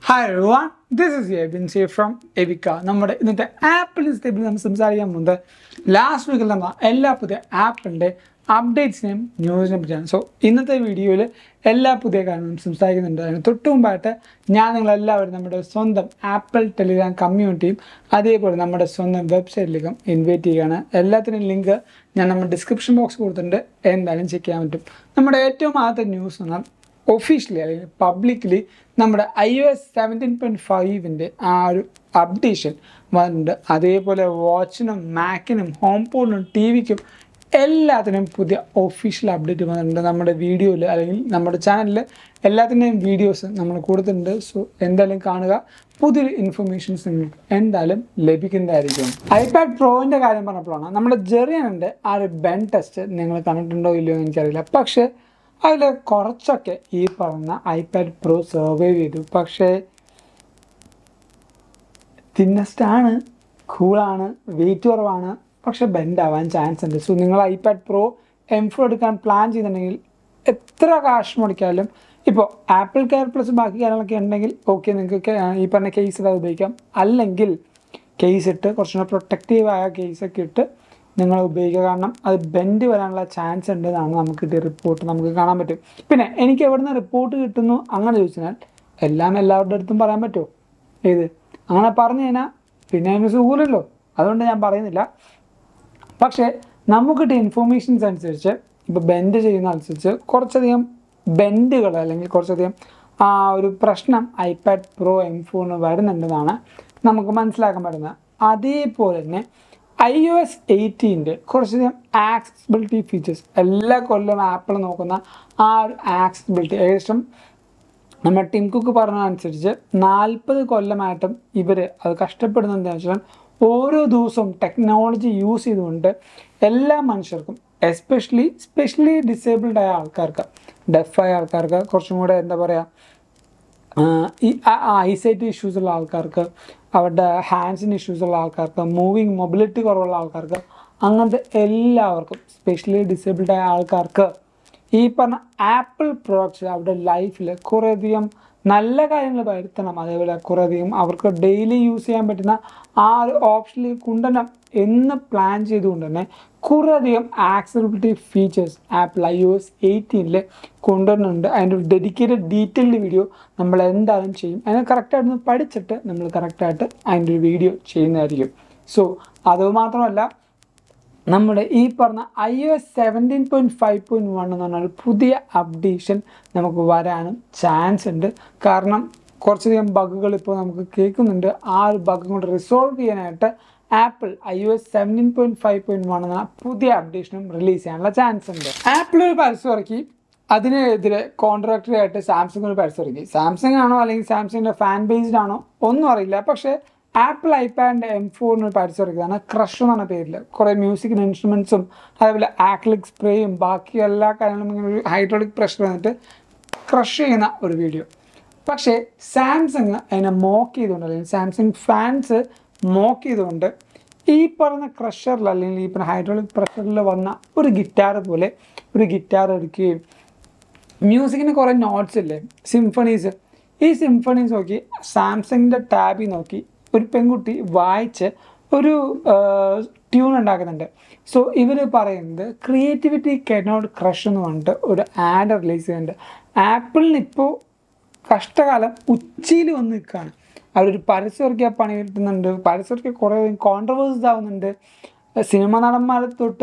hi everyone this is Abin say from Evika നമ്മുടെ ഇന്നത്തെ apple stable നമ്മൾ സംസാരിക്കാൻ പോകുന്നത് ലാസ്റ്റ് വീക്കിൽ നമ്മൾ എല്ലാ പുതിയ ആപ്പിളിൻ്റെ അപ്ഡേറ്റ്സിനെയും ന്യൂസിനെ പറ്റിയാണ് സോ ഇന്നത്തെ വീഡിയോയിൽ എല്ലാ പുതിയ കാര്യങ്ങളും സംസാരിക്കുന്നുണ്ട് അതിന് തൊട്ട് മുമ്പായിട്ട് ഞാൻ നിങ്ങളെല്ലാവരും നമ്മുടെ സ്വന്തം ആപ്പിൾ ടെലിഗ്രാം കമ്മ്യൂണിറ്റിയും അതേപോലെ നമ്മുടെ സ്വന്തം വെബ്സൈറ്റിലേക്കും ഇൻവൈറ്റ് ചെയ്യുകയാണ് എല്ലാത്തിനും ലിങ്ക് ഞാൻ നമ്മുടെ ഡിസ്ക്രിപ്ഷൻ ബോക്സ് കൊടുത്തിട്ടുണ്ട് എന്തായാലും ചെക്ക് ചെയ്യാൻ പറ്റും നമ്മുടെ ഏറ്റവും ആദ്യത്തെ ന്യൂസ് എന്നാൽ ഒഫീഷ്യലി അല്ലെങ്കിൽ പബ്ലിക്കലി നമ്മുടെ I O S seventeen point ഫൈവിൻ്റെ ആ ഒരു അപ്ഡേഷൻ വന്നിട്ടുണ്ട് അതേപോലെ വാച്ചിനും മാക്കിനും ഹോം പോളിനും ടി വിക്കും എല്ലാത്തിനും പുതിയ ഒഫീഷ്യൽ അപ്ഡേറ്റ് വന്നിട്ടുണ്ട് നമ്മുടെ വീഡിയോയിൽ അല്ലെങ്കിൽ നമ്മുടെ ചാനലിൽ എല്ലാത്തിൻ്റെയും വീഡിയോസ് നമ്മൾ കൊടുത്തിട്ടുണ്ട് സോ എന്തായാലും കാണുക പുതിയൊരു ഇൻഫർമേഷൻസ് നിങ്ങൾക്ക് എന്തായാലും ലഭിക്കുന്നതായിരിക്കും ഐപാഡ് പ്രോവിൻ്റെ കാര്യം പറഞ്ഞപ്പോഴാണ് നമ്മുടെ ജെറിയനുണ്ട് ആ ഒരു ബെൻ ടെസ്റ്റ് നിങ്ങൾ കണ്ടിട്ടുണ്ടോ ഇല്ലയോ എന്ന് എനിക്കറിയില്ല പക്ഷേ അതിൽ കുറച്ചൊക്കെ ഈ പറഞ്ഞ ഐപാഡ് പ്രോ സർവൈവ് ചെയ്തു പക്ഷേ തിന്നസ്റ്റ് ആണ് കൂളാണ് വെയിറ്റ് കുറവാണ് പക്ഷെ ബെൻഡ് ആവാൻ ചാൻസ് ഉണ്ട് സോ നിങ്ങൾ ഐപാഡ് പ്രോ എം ഫോർ എടുക്കാൻ പ്ലാൻ ചെയ്തിട്ടുണ്ടെങ്കിൽ എത്ര കാശ് മുടക്കിയാലും ഇപ്പോൾ ആപ്പിൾ കെയർ പ്ലസ് ബാക്കി കാര്യങ്ങളൊക്കെ ഉണ്ടെങ്കിൽ ഓക്കെ നിങ്ങൾക്ക് ഈ പറഞ്ഞ കേസ് ഇടാതെ ഉപയോഗിക്കാം അല്ലെങ്കിൽ കേസ് ഇട്ട് കുറച്ചുകൂടെ പ്രൊട്ടക്റ്റീവായ കേസൊക്കെ ഇട്ട് നിങ്ങൾ ഉപയോഗിക്കുക കാരണം അത് ബെൻഡ് വരാനുള്ള ചാൻസ് ഉണ്ട് എന്നാണ് നമുക്ക് കിട്ടിയ റിപ്പോർട്ട് നമുക്ക് കാണാൻ പറ്റും പിന്നെ എനിക്ക് എവിടുന്ന് റിപ്പോർട്ട് കിട്ടുന്നു അങ്ങനെ ചോദിച്ചാൽ എല്ലാം എല്ലാവരുടെ അടുത്തും പറയാൻ പറ്റുമോ ഏത് അങ്ങനെ പറഞ്ഞു കഴിഞ്ഞാൽ പിന്നെ അതിന് സുഖമില്ലല്ലോ അതുകൊണ്ട് ഞാൻ പറയുന്നില്ല പക്ഷേ നമുക്ക് കിട്ടിയ ഇൻഫോർമേഷൻസ് അനുസരിച്ച് ഇപ്പോൾ ബെൻഡ് ചെയ്യുന്ന അനുസരിച്ച് കുറച്ചധികം ബെൻഡുകൾ അല്ലെങ്കിൽ കുറച്ചധികം ആ ഒരു പ്രശ്നം ഐപാഡ് പ്രോ എം ഫോണിന് വരുന്നുണ്ടെന്നാണ് നമുക്ക് മനസ്സിലാക്കാൻ പറ്റുന്നത് അതേപോലെ തന്നെ ഐ ഒ എസ് എയ്റ്റീൻ്റെ കുറച്ചധികം ആക്സസിബിലിറ്റി ഫീച്ചേഴ്സ് എല്ലാ കൊല്ലം ആപ്പിൾ നോക്കുന്ന ആ ഒരു ആക്സസിബിലിറ്റി ഏകദേശം നമ്മുടെ ടിം കുക്ക് പറഞ്ഞതനുസരിച്ച് നാൽപ്പത് കൊല്ലമായിട്ടും ഇവർ അത് കഷ്ടപ്പെടുന്നത് എന്താണെന്ന് വെച്ചാൽ ഓരോ ദിവസവും ടെക്നോളജി യൂസ് ചെയ്തുകൊണ്ട് എല്ലാ മനുഷ്യർക്കും എസ്പെഷ്യലി സ്പെഷ്യലി ഡിസേബിൾഡ് ആയ ആൾക്കാർക്ക് ഡെഫായ ആൾക്കാർക്ക് കുറച്ചും കൂടെ എന്താ പറയുക ഈ ഐസൈറ്റ് ഇഷ്യൂസ് ഉള്ള ആൾക്കാർക്ക് അവരുടെ ഹാൻഡ്സിന് ഇഷ്യൂസ് ഉള്ള ആൾക്കാർക്ക് മൂവിങ് മൊബിലിറ്റി കുറവുള്ള ആൾക്കാർക്ക് അങ്ങനത്തെ എല്ലാവർക്കും സ്പെഷ്യലി ഡിസേബിൾഡ് ആയ ആൾക്കാർക്ക് ഈ പറഞ്ഞ ആപ്പിൾ പ്രോഡക്റ്റ്സ് അവരുടെ ലൈഫിൽ കുറേയധികം നല്ല കാര്യങ്ങൾ വരുത്തണം അതേപോലെ കുറേയധികം അവർക്ക് ഡെയിലി യൂസ് ചെയ്യാൻ പറ്റുന്ന ആ ഒരു ഓപ്ഷനിലേക്ക് കൊണ്ടുവരണം എന്ന് പ്ലാൻ ചെയ്തുകൊണ്ട് തന്നെ കുറേയധികം accessibility features Apple I O S എയ്റ്റീനിൽ കൊണ്ടുവരുന്നുണ്ട് അതിൻ്റെ ഒരു ഡെഡിക്കേറ്റഡ് ഡീറ്റെയിൽഡ് വീഡിയോ നമ്മൾ എന്തായാലും ചെയ്യും അതിനെ കറക്റ്റായിട്ട് പഠിച്ചിട്ട് നമ്മൾ കറക്റ്റായിട്ട് അതിൻ്റെ ഒരു വീഡിയോ ചെയ്യുന്നതായിരിക്കും സോ അതുമാത്രമല്ല നമ്മുടെ ഈ പറഞ്ഞ I O S seventeen point five point one എന്ന് പറഞ്ഞാൽ പുതിയ അപ്ഡേഷൻ നമുക്ക് വരാനും ചാൻസ് ഉണ്ട് കാരണം കുറച്ചധികം ബഗ്ഗുകൾ ഇപ്പോൾ നമുക്ക് കേൾക്കുന്നുണ്ട് ആ ഒരു ബഗ് കൊണ്ട് റിസോൾവ് ചെയ്യാനായിട്ട് Apple I O S seventeen point five point one എന്ന പുതിയ അപ്ഡേഷനും റിലീസ് ചെയ്യാനുള്ള ചാൻസ് ഉണ്ട് ആപ്പിൾ ഒരു പരസ്യം ഇറക്കി അതിനെതിരെ കോൺട്രാക്ടറി ആയിട്ട് സാംസങ് ഒരു പരസ്യം ഇറക്കി സാംസങ് ആണോ അല്ലെങ്കിൽ സാംസങ്ങിൻ്റെ ഫാൻ ബേസ്ഡ് ആണോ ഒന്നും അറിയില്ല പക്ഷേ ആപ്പിൾ ഐപാഡിൻ്റെ എം ഫോറിന് ഒരു പരസ്യം ഇറക്കിയതാണ് ക്രഷ് എന്ന പേരിൽ കുറേ മ്യൂസിക് ഇൻസ്ട്രുമെൻസും അതേപോലെ ആക്ലിക് സ്പ്രേയും ബാക്കി എല്ലാ കാര്യങ്ങളും ഇങ്ങനെ ഒരു ഹൈഡ്രോളിക് പ്രഷർ വന്നിട്ട് ക്രഷ് ചെയ്യുന്ന ഒരു വീഡിയോ പക്ഷേ സാംസങ് അതിനെ മോക്ക് ചെയ്തുകൊണ്ട് അല്ലെങ്കിൽ സാംസങ് ഫാൻസ് മോക്ക് ചെയ്തുകൊണ്ട് ഈ പറഞ്ഞ ക്രഷറിൽ അല്ലെങ്കിൽ ഈ പറഞ്ഞ ഹൈഡ്രോളിക് പ്രഷറിൽ വന്ന ഒരു ഗിറ്റാർ പോലെ ഒരു ഗിറ്റാർ എടുക്കുകയും മ്യൂസിക്കിന് കുറേ നോട്ട്സ് ഇല്ലേ സിംഫണീസ് ഈ സിംഫണീസ് നോക്കി സാംസങ്ങിൻ്റെ ടാബിൽ നോക്കി ഒരു പെൺകുട്ടി വായിച്ച് ഒരു ട്യൂൺ ഉണ്ടാക്കുന്നുണ്ട് സോ ഇവർ പറയുന്നത് ക്രിയേറ്റിവിറ്റി കെനോട്ട് ക്രഷ് എന്ന് പറഞ്ഞിട്ട് ഒരു ആഡ് റിലീസ് ചെയ്യുന്നുണ്ട് ആപ്പിളിന് ഇപ്പോൾ കഷ്ടകാലം ഉച്ചയിൽ വന്ന് നിൽക്കുകയാണ് അവരൊരു പരസ്യം ഇറക്കിയാൽ പണി കിട്ടുന്നുണ്ട് പരസ്യം ഇറക്കിയ കുറേ കോൺട്രവേഴ്സ് ആവുന്നുണ്ട് സിനിമ നടന്മാരെ തൊട്ട്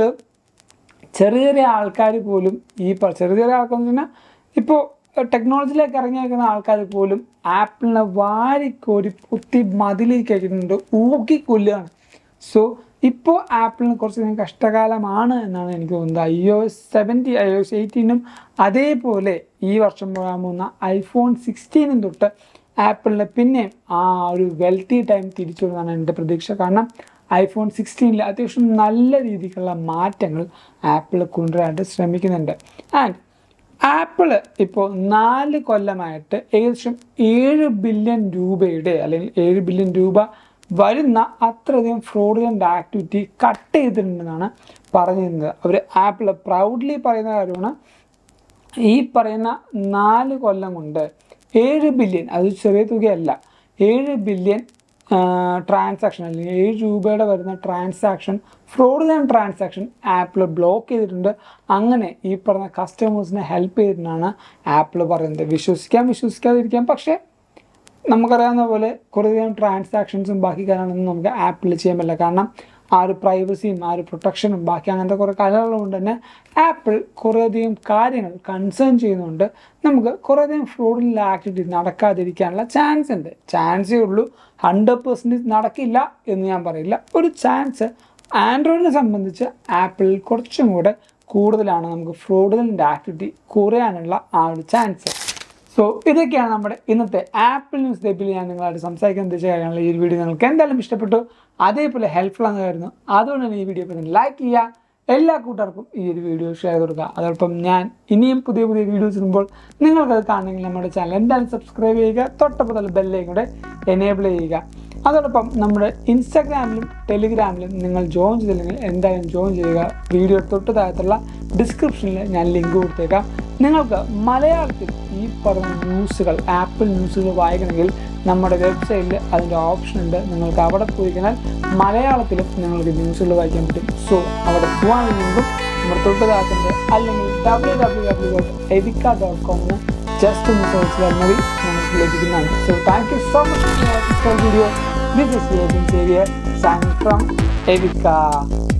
ചെറിയ ചെറിയ ആൾക്കാർ പോലും ഈ ചെറിയ ചെറിയ ആൾക്കാർ എന്ന് പറഞ്ഞാൽ ഇപ്പോൾ ടെക്നോളജിയിലേക്ക് ഇറങ്ങിയേക്കുന്ന ആൾക്കാർ പോലും ആപ്പിളിനെ വാരിക്കോരി കുത്തി മതിലേക്ക് അയക്കുന്നുണ്ട് ഊക്കി കൊല്ലുകയാണ് സോ ഇപ്പോൾ ആപ്പിളിന് കുറച്ച് കഷ്ടകാലമാണ് എന്നാണ് എനിക്ക് തോന്നുന്നത് I O S seventy I O S എയ്റ്റീനും അതേപോലെ ഈ വർഷം പോകാൻ പോകുന്ന ഐഫോൺ സിക്സ്റ്റീനും തൊട്ട് ആപ്പിളിന് പിന്നെയും ആ ഒരു വെൽത്തി ടൈം തിരിച്ചു വരുന്നതാണ് എൻ്റെ പ്രതീക്ഷ കാരണം ഐഫോൺ സിക്സ്റ്റീനിൽ അത്യാവശ്യം നല്ല രീതിക്കുള്ള മാറ്റങ്ങൾ ആപ്പിൾ കൊണ്ടുവരാനായിട്ട് ശ്രമിക്കുന്നുണ്ട് ആൻഡ് ആപ്പിൾ ഇപ്പോൾ നാല് കൊല്ലമായിട്ട് ഏകദേശം ഏഴ് ബില്യൺ രൂപയുടെ അല്ലെങ്കിൽ ഏഴ് ബില്യൺ രൂപ വരുന്ന അത്രയധികം ഫ്രോഡുലൻ്റ് ആക്ടിവിറ്റി കട്ട് ചെയ്തിട്ടുണ്ടെന്നാണ് പറഞ്ഞിരുന്നത് അവർ ആപ്പിൾ പ്രൗഡ്ലി പറയുന്ന കാര്യമാണ് ഈ പറയുന്ന നാല് കൊല്ലം കൊണ്ട് ഏഴ് ബില്യൺ അത് ചെറിയ തുകയല്ല ഏഴ് ബില്യൺ ട്രാൻസാക്ഷൻ അല്ലെങ്കിൽ ഏഴ് രൂപയുടെ വരുന്ന transaction fraudulent transaction Apple block ചെയ്തിട്ടുണ്ട് അങ്ങനെ ഈ പറഞ്ഞ കസ്റ്റമേഴ്സിനെ ഹെൽപ്പ് ചെയ്തിട്ടാണ് ആപ്പിൾ പറയുന്നത് വിശ്വസിക്കാം വിശ്വസിക്കാതിരിക്കാം പക്ഷേ നമുക്കറിയാവുന്ന പോലെ കുറേയധികം ട്രാൻസാക്ഷൻസും ബാക്കി കാര്യങ്ങളൊന്നും നമുക്ക് ആപ്പിൽ ചെയ്യാൻ പറ്റില്ല കാരണം ആ ഒരു പ്രൈവസിയും ആ ഒരു പ്രൊട്ടക്ഷനും ബാക്കി അങ്ങനത്തെ കുറേ കാര്യങ്ങളും കൊണ്ട് തന്നെ ആപ്പിൾ കുറേയധികം കാര്യങ്ങൾ കൺസേൺ ചെയ്യുന്നുണ്ട് നമുക്ക് കുറേയധികം ഫ്രോഡിൽ ആക്ടിവിറ്റി നടക്കാതിരിക്കാനുള്ള ചാൻസ് ഉണ്ട് ചാൻസേ ഉള്ളൂ ഹൺഡ്രഡ് പെർസെൻറ്റേജ് നടക്കില്ല എന്ന് ഞാൻ പറയില്ല ഒരു ചാൻസ് ആൻഡ്രോയിഡിനെ സംബന്ധിച്ച് ആപ്പിളിൽ കുറച്ചും കൂടെ കൂടുതലാണ് നമുക്ക് ഫ്രോഡിലിൻ്റെ ആക്ടിവിറ്റി കുറയാനുള്ള ആ ഒരു ചാൻസ് സോ ഇതൊക്കെയാണ് നമ്മുടെ ഇന്നത്തെ ആപ്പിൾ ന്യൂസ് ഡേപ്പിൽ ഞാൻ നിങ്ങളായിട്ട് സംസാരിക്കാൻ ഉദ്ദേശിച്ച കാര്യങ്ങൾ ഈ ഒരു വീഡിയോ നിങ്ങൾക്ക് എന്തായാലും ഇഷ്ടപ്പെട്ടു അതേപോലെ ഹെൽപ്ഫുൾ ആകുമായിരുന്നു അതുകൊണ്ട് തന്നെ ഈ വീഡിയോ ഇപ്പോൾ ലൈക്ക് ചെയ്യുക എല്ലാ കൂട്ടുകാർക്കും ഈ ഒരു വീഡിയോ ഷെയർ ചെയ്ത് കൊടുക്കുക അതോടൊപ്പം ഞാൻ ഇനിയും പുതിയ പുതിയ വീഡിയോസ് ഇടുമ്പോൾ നിങ്ങൾക്കത് കാണണമെങ്കിൽ നമ്മുടെ ചാനൽ എന്തായാലും സബ്സ്ക്രൈബ് ചെയ്യുക തൊട്ടപ്പുറത്തുള്ള ബെല്ലേക്ക് കൂടെ എനേബിൾ ചെയ്യുക അതോടൊപ്പം നമ്മുടെ ഇൻസ്റ്റാഗ്രാമിലും ടെലിഗ്രാമിലും നിങ്ങൾ ജോയിൻ ചെയ്തില്ലെങ്കിൽ എന്തായാലും ജോയിൻ ചെയ്യുക വീഡിയോ തൊട്ട് താഴത്തുള്ള ഡിസ്ക്രിപ്ഷനിൽ ഞാൻ ലിങ്ക് കൊടുത്തേക്കാം നിങ്ങൾക്ക് മലയാളത്തിൽ ഈ പറഞ്ഞ ന്യൂസുകൾ ആപ്പിൾ ന്യൂസുകൾ വായിക്കണമെങ്കിൽ നമ്മുടെ വെബ്സൈറ്റിൽ അതിൻ്റെ ഓപ്ഷൻ ഉണ്ട് നിങ്ങൾക്ക് അവിടെ പോയി കഴിഞ്ഞാൽ മലയാളത്തിലും നിങ്ങൾക്ക് ന്യൂസുകൾ വായിക്കാൻ പറ്റും സോ അവിടെ പോകാൻ ലിങ്കും നമ്മുടെ തൊട്ട് താഴത്തുണ്ട് അല്ലെങ്കിൽ W W W dot Evika dot കോമിന് ജസ്റ്റ് ഒന്ന് സെർച്ച് ചെയ്താൽ മതി നമുക്ക് ലഭിക്കുന്നതാണ് so thank you so much for video this is Xavier sign from എവിക്ക